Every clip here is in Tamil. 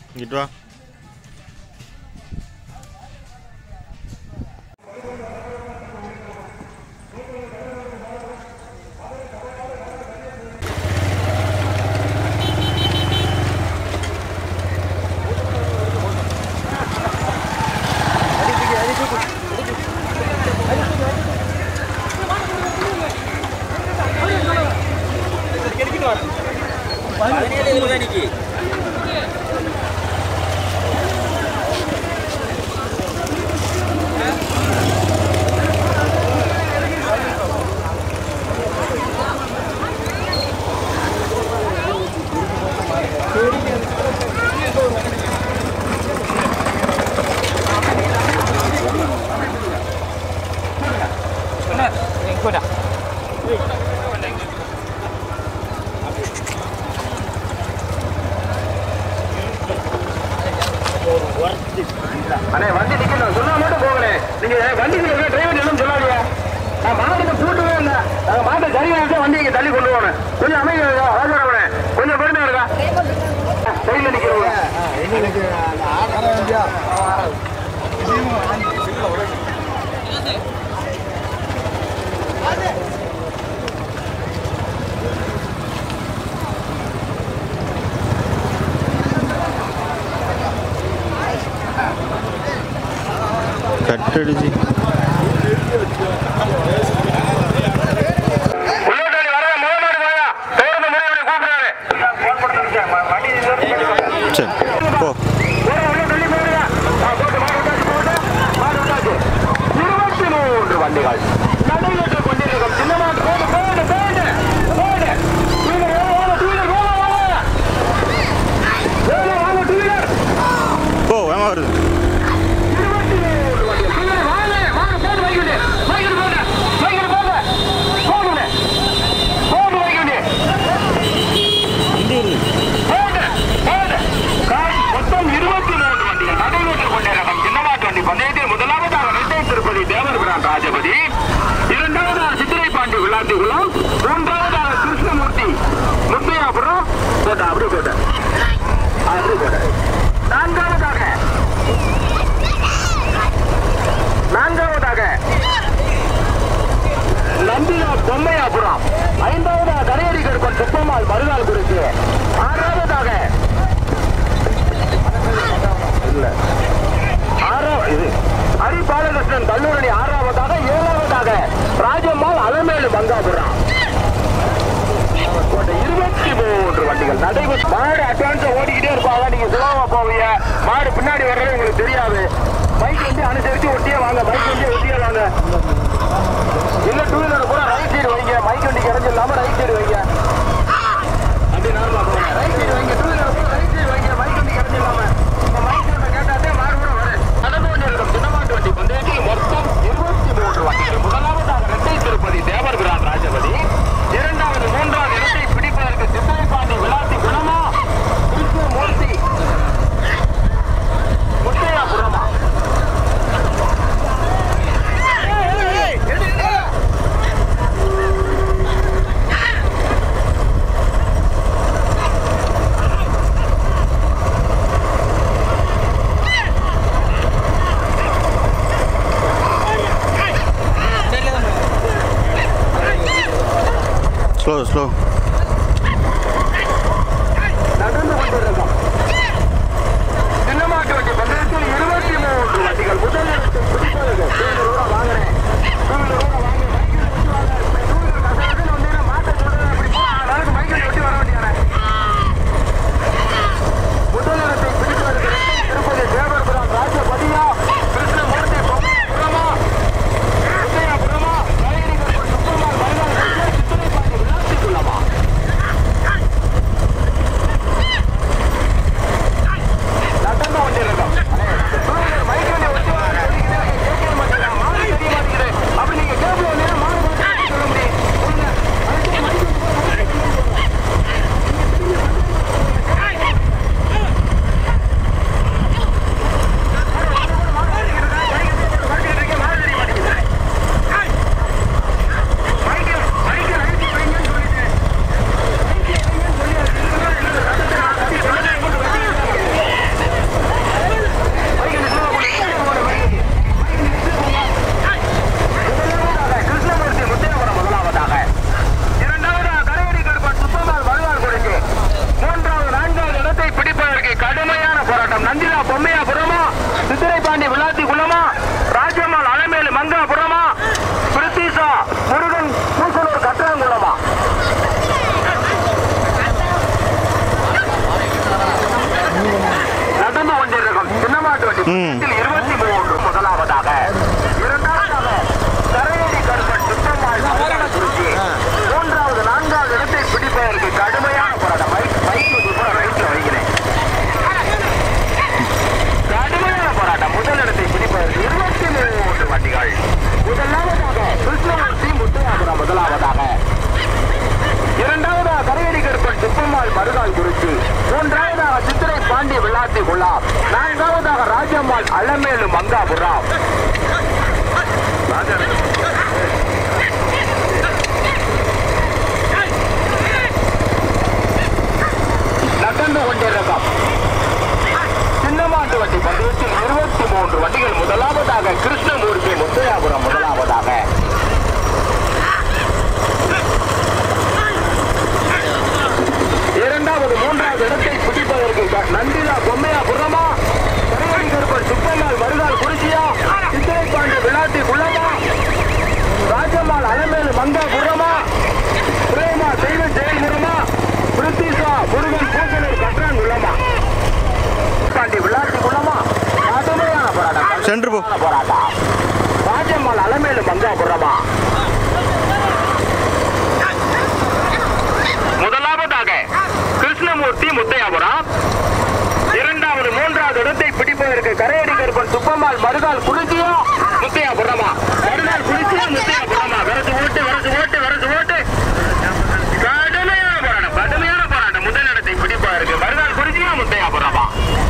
இங்கிட்டு வா பதினேழு இருபது அன்னைக்கு அண்ணே வண்டி நிக்கணும் சொன்னா மட்டும் போகலே நீங்க வண்டிக்கு டிரைவர் எல்லாம் சொல்லாதீங்க நான் மாட்டுக்கு கூட்டவே இல்லை நாங்க மாட்டை சரி வாங்கிட்டு வண்டி இங்க தள்ளி கொண்டு போகணும் கொஞ்சம் அமைதி இருக்கா ராஜாரவனே கொஞ்சம் பொறுமையா இருக்கா சைட்ல நிக்கிறவங்க கட்டடிச்சு உள்ளோட்டாளி வர முதல் மாடு போயா பேருந்து முடிவு கூப்பிடுறாரு போன் பண்ணுங்க வண்டி சரி போ இருபத்தி மூன்று வண்டிகள் நடைபெற்றுக் கொண்டிருக்கும் சின்னமாட்டு போடு போடு போடு போடு டூவீலர் வேலை டூவீலர் வேலை வாங்க டூவீலர் போ வேமா வருது இருபத்தி மூன்று வண்டிகள் டூவீலர் வாங்க வாங்க போடு வைக்கிட்டு வைக்கிட்டு போங்க வைக்கிட்டு போங்க போடுங்க போடு வைக்கிட்டு போடு போடு காய் மொத்தம் இருபத்தி மூன்று வண்டிகள் நடைபெற்றுக் கொண்டிருக்கும் சின்னமாட்டு வண்டி பந்தயத்தில் முதலாவதாக ரெட்டை திருப்பதி தேவர்பிரான் ராஜபதி இரண்டாவதாக சித்திரை பாண்டி விளாத்திகுளம் மூன்றாவதாக கிருஷ்ணமூர்த்தி முத்தையாபுரம் போட்ட அப்படி போட்ட அப்படி போட்ட நான்காவதாக நான்காவதாக நம்பியா பொம்மையாபுரம் ஐந்தாவதாக கரையடி கருப்பன் சுப்பம்மாள் மறுநாள் குறித்து ஆறாவதாக இல்ல ஆறாவது இது ஹரி பாலகிருஷ்ணன் கல்லூரணி ஆறாவதாக ஏழாவதாக ராஜம்மாள் அலமேலு மங்காபுரம் போட்ட இருபத்தி மூன்று வண்டிகள் நடைபெற்று மாடு அட்வான்ஸா ஓடிக்கிட்டே இருப்பாங்க நீங்க சுலபமா போவீங்க மாடு பின்னாடி வர்றது உங்களுக்கு தெரியாது பைக் வந்து அனுசரிச்சு ஒட்டியே வாங்க பைக் வந்து ஒட்டியே வாங்க இல்ல டூ வீலர் கூட ரைட் சைடு வைங்க மைக் வண்டிக்கு இறஞ்சு இல்லாம ரைட் சைடு வைங்க அப்படி நார்மலா போங்க ரைட் சைடு வைங்க டூ வீலர் கூட ரைட் சைடு வைங்க மைக் வண்டிக்கு இறஞ்சு இல்லாம இப்ப மைக் சவுண்ட கேட்டாலே மாடு கூட வரும் நடந்து கொண்டிருக்கும் சின்னமாட்டு வண்டி பந்தயத்தில் மொத்தம் இருபத்தி மூன்று வண்டிகள் முதலாவதாக இரட்டை திருப்பதி தேவர்பிரான் ராஜபதி இரண்டாவது மூன்றாவது இடத்தை பிடிப்பதற்கு சித்திரைப்பாண்டி விளாத்தி குணமா கிருஷ்ணமூர்த்தி முத்தையாபுரமா ம். இருபத்தி மூன்று முதலாவதாக இரண்டாவதாக தரையடி கருப்பன் சுத்தமாய் குறிச்சி மூன்றாவது நான்காவது இடத்தை பிடிப்பதற்கு கடுமையான போராட்டம் மைக் மைக் வந்து கூட ரைட்ல வைக்கிறேன் கடுமையான போராட்டம் முதல் இடத்தை பிடிப்பதற்கு இருபத்தி மூன்று வண்டிகள் முதலாவதாக கிருஷ்ணமூர்த்தி முத்தையாபுரம் முதலாவதாக இரண்டாவதாக கரையடி கருப்பன் சுப்பம்மாள் மருதாள் குறிச்சி மூன்றாவதாக சித்திரை பாண்டி விளாத்தி குல்லா நான்காவதாக ராஜம்மாள் அலமேலு மங்காபுரா நகர்ந்து கொண்டிருக்கும் சின்னமாட்டு வண்டி பந்தயத்தில் இருபத்தி மூன்று வண்டிகள் முதலாவதாக கிருஷ்ணமூர்த்தி முத்தையாபுரம் முதலாவதாக இரண்டாவது மூன்றாவது இடத்தை பிடிப்பதற்கு க- நந்திதா பொம்மையா புறமா கருவடி கருப்பன் சுப்பம்மாள் மருதாள் குறிச்சியா சித்திரைப்பாண்டி விளாட்டி குள்ளமா ராஜம்மாள் அலமேலு மங்கா புறமா பிரேமா தெய்வ ஜெயபுரமா பிரித்திஷா முருகன் பூசலூர் கற்றான் உள்ளமா பாண்டி விளாட்டி குள்ளமா கடுமையான போராட்டம் சென்ட்ரு போ கடுமையான போராட்டம் ராஜம்மாள் அலமேலு மங்கா புறமா முதலாவதாக கிருஷ்ணமூர்த்தி முத்தையாபுரம் இரண்டாவது மூன்றாவது இடத்தை பிடிப்பதற்கு கரையடி கருப்பன் சுப்பம்மாள் மருதால் குளிச்சியா முத்தையாபுரமா மருதால் குளிச்சியா முத்தையாபுரமா வரது ஓட்டு வரது ஓட்டு வரது ஓட்டு கடுமையான போராட்டம் கடுமையான போராட்டம் முதல் இடத்தை பிடிப்பதற்கு மருதால் குளிச்சியா முத்தையாபுரமா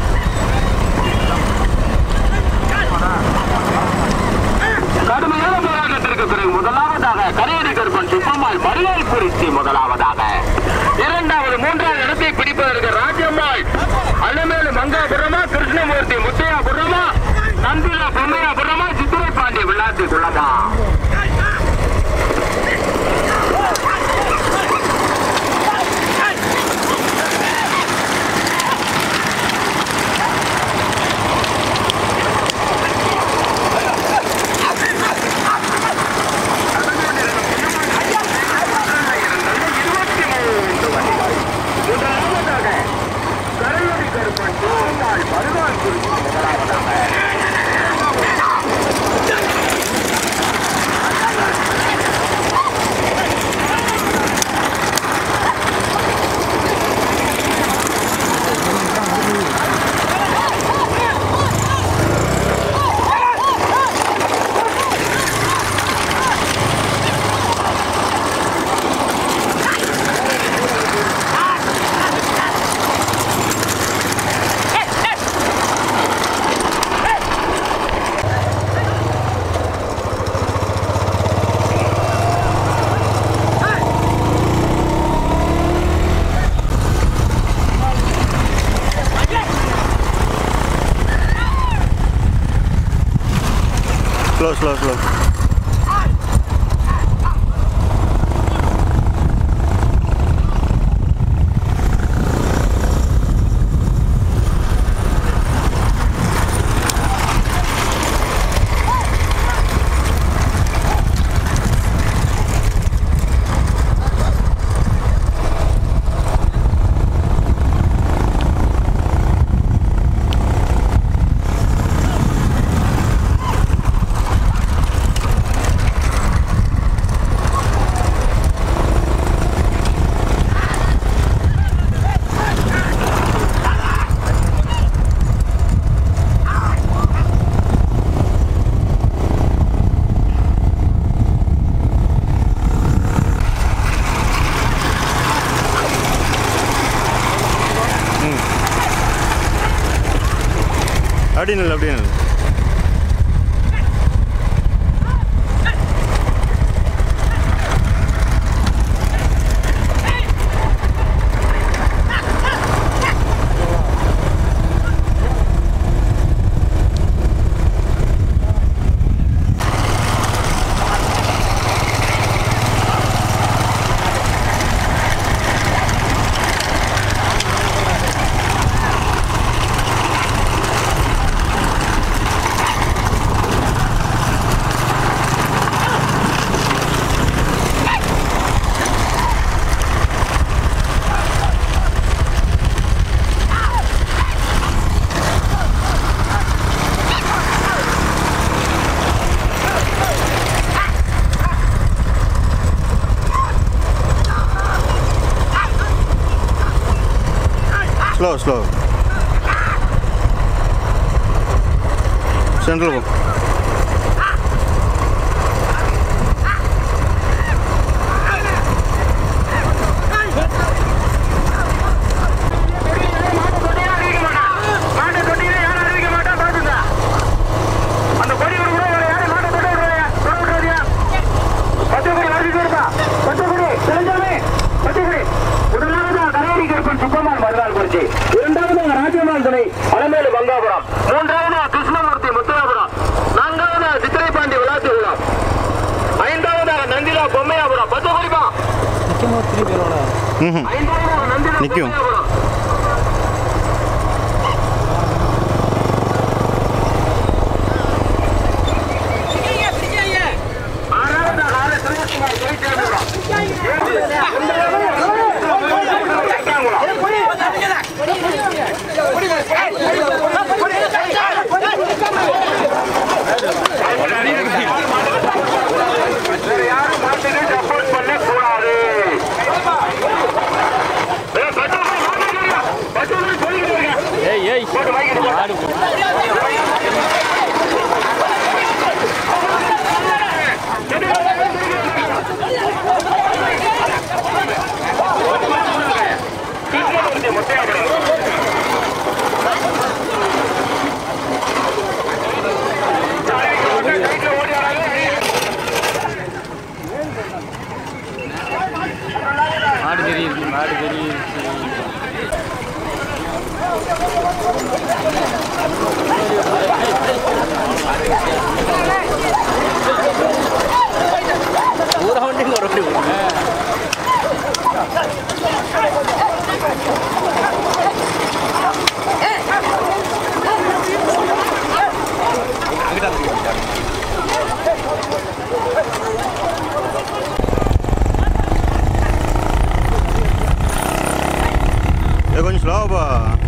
கடுமையான போராட்டத்திற்கு பிறகு முதலாவதாக கரையடி கருப்பன் சுப்பம்மாள் மருதால் குறிச்சி முதலாவதாக இரண்டாவது மூன்றாவது இடத்தை பிடிப்பதற்கு ராஜம்மாள் அலமேலு மங்காபுரமா கிருஷ்ணமூர்த்தி முத்தையாபுரமா நந்திலா பொம்மையாபுரமா சித்திரை பாண்டி விளாத்தி குள்ளதா இருபத்தி மூன்று வண்டிகள் முதலாவதாக கரையடி கருப்பன் சுப்பம்மாள் மருதால் குறிச்சி முதலாவதாக ஸ்லோ ஸ்லோ ஸ்லோ அப்படி நில்லு அப்படியே நில்லு ஸ்லோ ஸ்லோ சென்ட்ரல் போ மாட்டை தொட்டியில யாரும் அறிவிக்க மாட்டா பாத்துங்க அந்த கொடி ஒரு கூட வேற யாரும் மாட்டை தொட்ட விடுறாங்க தொட விடுறாதியா பச்சை கொடி வரைக்கும் இருக்கா பச்சை கொடி தெரிஞ்சாமே பச்சை கொடி முதலாவதா கரையடி கருப்பன் சுப்பமான் மறுநாள் குறிச்சி இரண்டாவதா ராஜமான் துணை அலமேலு பங்காபுரம் மூன்றாவதா கிருஷ்ணமூர்த்தி முத்துராபுரம் நான்காவதா சித்திரைப்பாண்டி விளாத்துகுளம் ஐந்தாவதாக நந்திலா பொம்மையாபுரம் பச்சை கொடிப்பா ம் ஐந்தாவதாக நந்திலா நிக்கும். பொம்மையாபுரம் ஆறாவதாக ஆறு சுரேஷ்குமார் ஜெயிச்சேர்ந்துடும் வேற யாரும் மாட்டுக்கு சப்போர்ட் பண்ண கூடாது ஏய், பச்சை கொடி, மாட்டு கொடியா? பச்சை கொடி சொல்லிக்கிட்டு இருங்க. ஏய் ஏய் போட்டு வாங்கிட்டு போ. கிருஷ்ணமூர்த்தி முத்தையாபுரம் கைட்ல ஓடி வராங்க மாடு தெரியுது மாடு தெரியுது ஊரா வண்டிங்க ஒரு வண்டி போடுங்க ஏ கொஞ்சம் ஸ்லோவாப்பா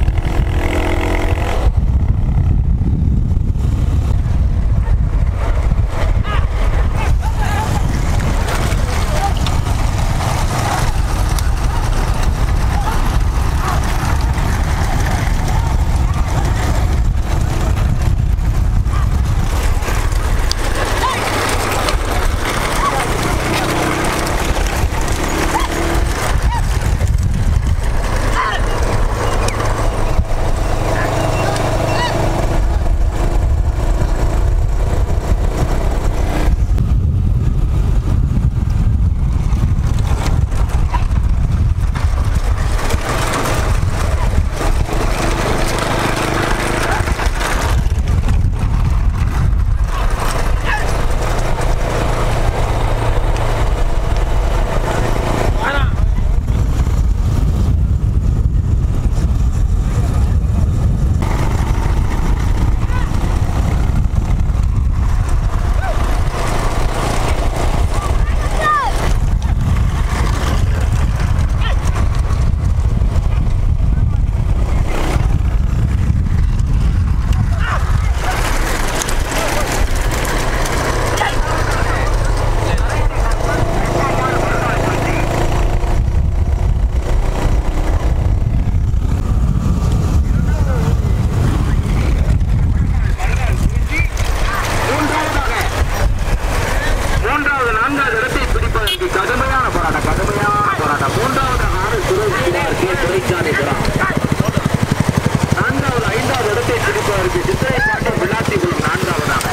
மூன்றாவது நான்காவது இடத்தை பிடிப்பதற்கு கடுமையான போராட்டம் கடுமையான போராட்டம் மூன்றாவது ஆறு சுரேஷ்குமார் கே துரைசாமி புறம் நான்காவது ஐந்தாவது இடத்தை பிடிப்பதற்கு சித்திரை பாட்டம் விளாத்திகுளம் நான்காவதாக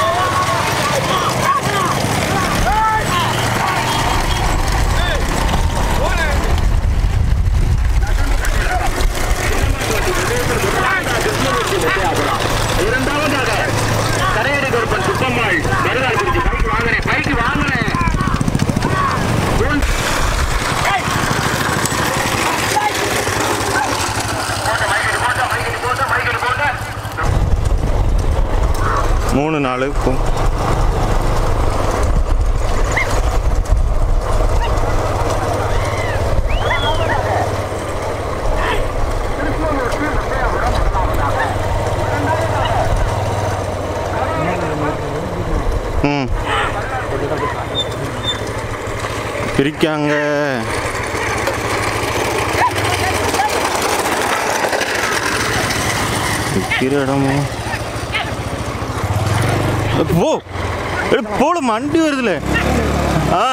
இரண்டாவதாக கரையடி கருப்பன் சுப்பம்மாள் மருதாள் குறிச்சி பைக் வாங்கினேன் பைக் வாங்கினேன் மூணு நாலு போ ம் பிரிக்காங்க நிற்கிற இடமோ ஏ, போ ஏ, போல மண்டி வருதுல ஆ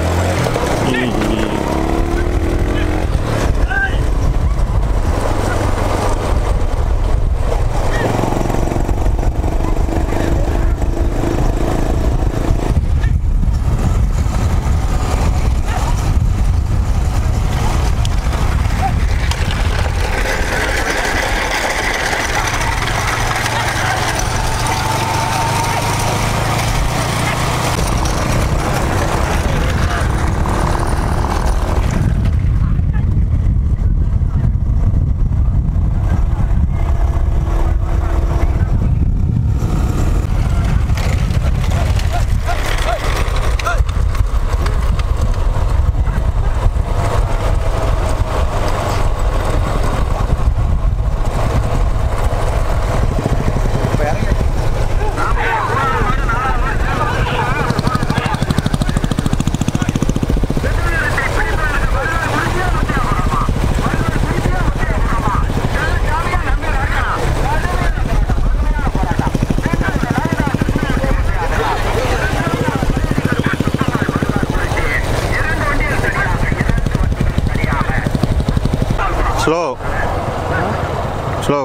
ஸ்லோ ஸ்லோ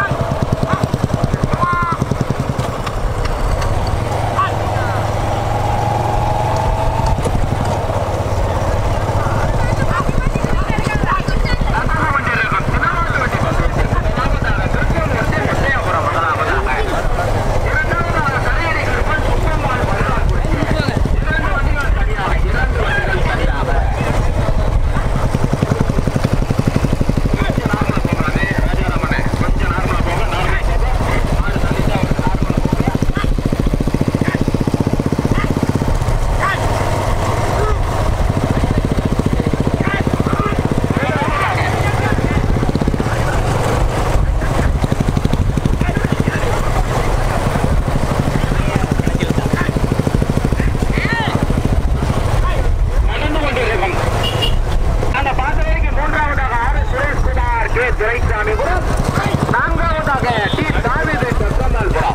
நடந்து கொண்டிருக்கும் அந்த பாத்திரைக்கு மூன்றாவதாக ஆர் சுரேஷ்குமார் கே துரைசாமிபுரம் நான்காவதாக டி தாவிது சத்தமல்புரம்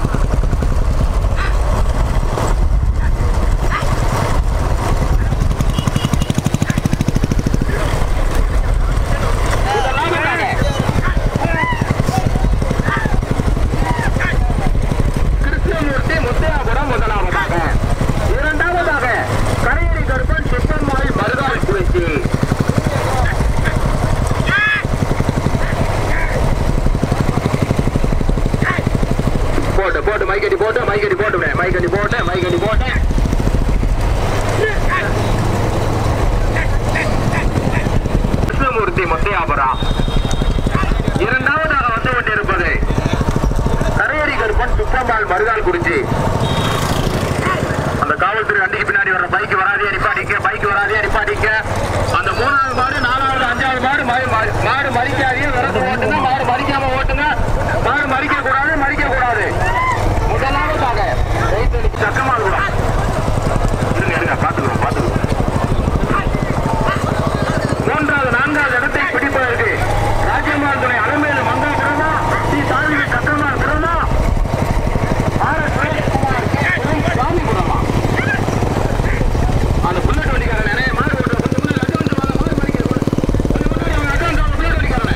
கிருஷ்ணமூர்த்தி முத்தையாபுரம் முதலாவதாக இரண்டாவதாக கரையடி கருப்பன் சுப்பம்மாள் மருதாள் குறிச்சி போட்டு போட்டு மைக்கடி போட்டு மைக்கடி போட்டு விடு. மைக்கடி போட்டு மைக்கடி போட்டு கிருஷ்ணமூர்த்தி முத்தையாபுரம் இரண்டாவதாக வந்து கொண்டிருப்பது கரையடி கருப்பன் சுப்பம்மாள் மருதாள் குறிச்சி அந்த காவல்துறை வண்டிக்கு பின்னாடி வர பைக் வராதே நிப்பாட்டிக்க பைக் வராதே நிப்பாட்டிக்க அந்த மூணாவது மாடு நாலாவது அஞ்சாவது மாடு மாடு மாடு- மாடு மறிக்காதே விரட்டு ஓட்டுங்க மாடு மறிக்காம ஓட்டுங்க மாடு மறிக்க கூடாது மறிக்க கூடாது முதலாவதாக கைத்தடிக்கு சக்கமால் கூட இருங்க இருங்க பாத்துக்கிறோம் பாத்துக்கிறோம் மூன்றாவது நான்காவது இடத்தை பிடிப்பதற்கு ராஜ்யமான் துணை அலமேலு மங்கா பிறந்தா ஸ்ரீ சால்வி சக்கரமான் பிறந்தா R S Sureshkumar K. Swamy குணமா அந்த புல்லட் வண்டிக்காரனே மாடு ஓட்டுற கொஞ்சம் முன்னாடி அட்வான்ஸ் வாங்க மாடு மறிக்கிற கொஞ்சம் முன்னாடி அவன் அட்வான்ஸ் வாங்க புல்லட் வண்டிக்காரனே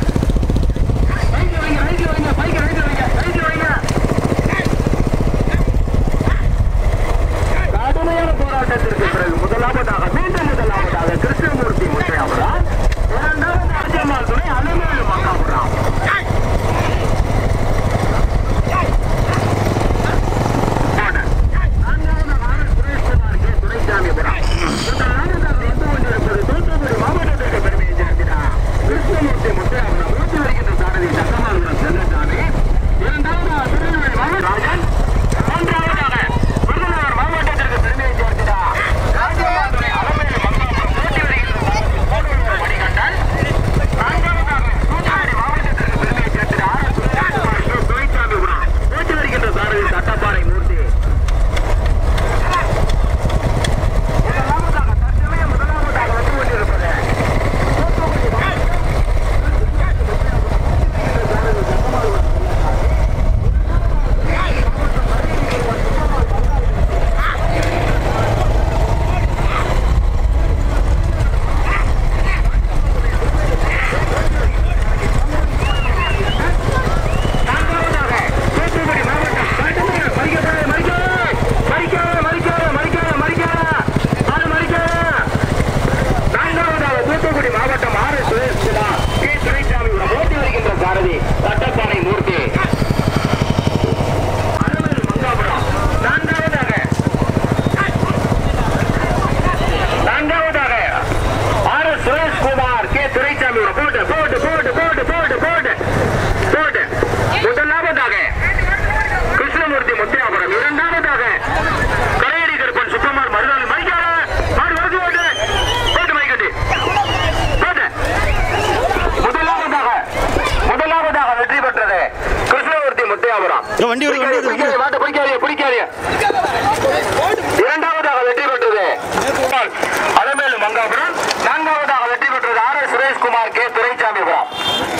வண்டி வருது வண்டி வருது வண்டி வருது. மாட்டை பிடிக்காதீங்க பிடிக்காதீங்க இரண்டாவதாக வெற்றி பெற்றது அலமேலு மங்காபுரம் நான்காவதாக வெற்றி பெற்றது R S Sureshkumar K Duraisamypuram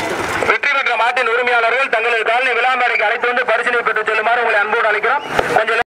வெற்றி பெற்ற மாட்டின் உரிமையாளர்கள் தங்களது காலனி விழாமேடைக்கு அழைத்து வந்து பரிசீலனை பெற்று செல்லுமாறு உங்களை அன்போடு அழைக்கிறோம் கொஞ்சம்